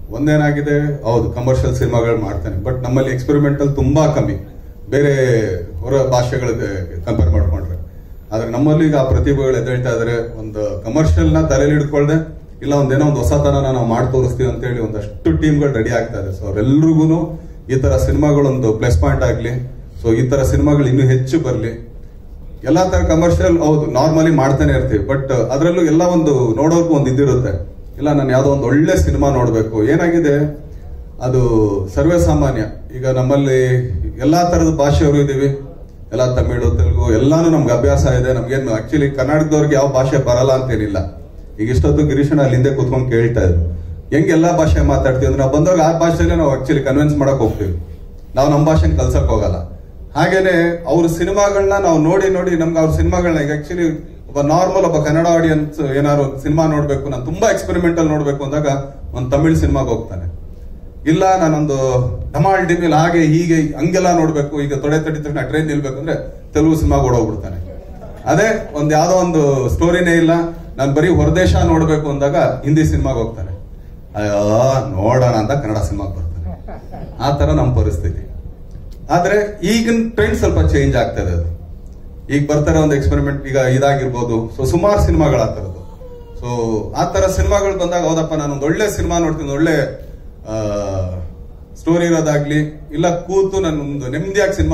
ಒಂದೇನಾಗಿದೆ ಹೌದು ಕಮರ್ಷಿಯಲ್ ಸಿನಿಮಾಗಳು ಮಾಡ್ತಾನೆ ಬಟ್ ನಮ್ಮಲ್ಲಿ ಎಕ್ಸ್ಪೆರಿಮೆಂಟಲ್ ತುಂಬಾ ಕಮ್ಮಿ ಬೇರೆ ಹೊರ ಭಾಷೆಗಳಿಗೆ ಕಂಪೇರ್ ಮಾಡ್ಕೊಂಡ್ರೆ ಆದ್ರೆ ನಮ್ಮಲ್ಲಿ ಈಗ ಆ ಪ್ರತಿಭೆಗಳು ಎದ್ದೇಳ್ತಾ ಇದಾರೆ ಒಂದು ಕಮರ್ಷಿಯಲ್ ನ ತಲೆಯಲ್ಲಿ ಹಿಡ್ಕೊಳ್ದೆ ಇಲ್ಲ ಒಂದೇನೋ ಒಂದು ಹೊಸತನ ನಾವು ಮಾಡಿ ತೋರಿಸ್ತೀವಿ ಅಂತ ಹೇಳಿ ಒಂದಷ್ಟು ಟೀಮ್ಗಳು ರೆಡಿ ಆಗ್ತಾ ಇದೆ ಸೊ ಅವರೆಲ್ರಿಗೂ ಈ ತರ ಸಿನಿಮಾಗಳೊಂದು ಪ್ಲಸ್ ಪಾಯಿಂಟ್ ಆಗ್ಲಿ ಸೊ ಈ ತರ ಸಿನಿಮಾಗಳು ಇನ್ನೂ ಹೆಚ್ಚು ಬರಲಿ ಎಲ್ಲಾ ತರ ಕಮರ್ಷಿಯಲ್ ಹೌದು ನಾರ್ಮಲಿ ಮಾಡ್ತಾನೆ ಇರ್ತೀವಿ ಬಟ್ ಅದರಲ್ಲೂ ಎಲ್ಲ ಒಂದು ನೋಡೋರ್ಗೂ ಒಂದು ಇದಿರುತ್ತೆ ಇಲ್ಲ ನಾನು ಯಾವ್ದೋ ಒಂದು ಒಳ್ಳೆ ಸಿನಿಮಾ ನೋಡ್ಬೇಕು ಏನಾಗಿದೆ ಅದು ಸರ್ವೇ ಸಾಮಾನ್ಯ ಈಗ ನಮ್ಮಲ್ಲಿ ಎಲ್ಲಾ ತರದ ಭಾಷೆಯವರು ಇದೀವಿ ಎಲ್ಲ ತಮಿಳು ತೆಲುಗು ಎಲ್ಲಾನು ನಮ್ಗೆ ಅಭ್ಯಾಸ ಇದೆ ನಮ್ಗೇನು ಆಕ್ಚುಲಿ ಕನ್ನಡದವ್ರಿಗೆ ಯಾವ ಭಾಷೆ ಬರಲ್ಲ ಅಂತೇನಿಲ್ಲ ಈಗ ಇಷ್ಟೊತ್ತು ಗಿರೀಶನ ಅಲ್ಲಿ ಹಿಂದೆ ಕೂತ್ಕೊಂಡು ಕೇಳ್ತಾ ಇದ್ರು ಹೆಂಗ್ ಎಲ್ಲಾ ಭಾಷೆ ಮಾತಾಡ್ತೀವಿ ಅಂದ್ರೆ ನಾವು ಬಂದಾಗ ಆ ಭಾಷೆಯಲ್ಲೇ ನಾವು ಆಕ್ಚುಲಿ ಕನ್ವಿನ್ಸ್ ಮಾಡಕ್ ಹೋಗ್ತೀವಿ ನಾವು ನಮ್ಮ ಭಾಷೆನ ಕಲ್ಸಕ್ ಹೋಗಲ್ಲ ಹಾಗೇನೆ ಅವ್ರ ಸಿನಿಮಾಗಳನ್ನ ನಾವು ನೋಡಿ ನೋಡಿ ನಮ್ಗೆ ಅವ್ರ ಸಿನಿಮಾಗಳನ್ನ ಈಗ ಆಕ್ಚುಲಿ ಒಬ್ಬ ನಾರ್ಮಲ್ ಒಬ್ಬ ಕನ್ನಡ ಆಡಿಯನ್ಸ್ ಏನಾದ್ರು ಸಿನಿಮಾ ನೋಡ್ಬೇಕು ನಾನು ತುಂಬಾ ಎಕ್ಸ್ಪೆರಿಮೆಂಟಲ್ ನೋಡ್ಬೇಕು ಅಂದಾಗ ಒಂದು ತಮಿಳ್ ಸಿನಿಮಾಗೆ ಹೋಗ್ತಾನೆ ಇಲ್ಲ ನಾನೊಂದು ಢಮಾಲ್ ಡಿಮಿಲ್ ಹಾಗೆ ಹೀಗೆ ಹಂಗೆಲ್ಲ ನೋಡ್ಬೇಕು ಈಗ ತೊಡೆ ತಡಿ ತಕ್ಷಣ ಟ್ರೈನ್ ನಿಲ್ಬೇಕು ಅಂದ್ರೆ ತೆಲುಗು ಸಿನಿಮಾ ಓಡೋಗ್ಬಿಡ್ತಾನೆ ಅದೇ ಒಂದ್ ಯಾವ್ದೋ ಒಂದು ಸ್ಟೋರಿನೇ ಇಲ್ಲ ನಾನು ಬರೀ ಹೊರದೇಶ ನೋಡ್ಬೇಕು ಅಂದಾಗ ಹಿಂದಿ ಸಿನಿಮಾಗೆ ಹೋಗ್ತಾನೆ ಅಯ್ಯೋ ನೋಡೋಣ ಅಂತ ಕನ್ನಡ ಸಿನಿಮಾಗೆ ಬರ್ತಾನೆ ಆ ತರ ನಮ್ಮ ಪರಿಸ್ಥಿತಿ ಆದ್ರೆ ಈಗಿನ ಟ್ರೆಂಡ್ ಸ್ವಲ್ಪ ಚೇಂಜ್ ಆಗ್ತದೆ ಅದು ಈಗ ಬರ್ತಾರೆ ಒಂದು ಎಕ್ಸ್ಪೆರಿಮೆಂಟ್ ಈಗ ಇದಾಗಿರ್ಬೋದು ಸೊ ಸುಮಾರು ಸಿನಿಮಾಗಳಾಗ್ತಿರೋದು ಸೊ ಆ ತರ ಸಿನಿಮಾಗಳು ಬಂದಾಗ ಹೌದಪ್ಪ ನಾನು ಒಂದು ಒಳ್ಳೆ ಸಿನಿಮಾ ನೋಡ್ತೀನಿ ಒಂದ್ ಒಳ್ಳೆ ಸ್ಟೋರಿ ಇರೋದಾಗ್ಲಿ ಇಲ್ಲ ಕೂತು ನಾನು ಒಂದು ನೆಮ್ಮದಿಯಾಗಿ ಸಿನಿಮಾ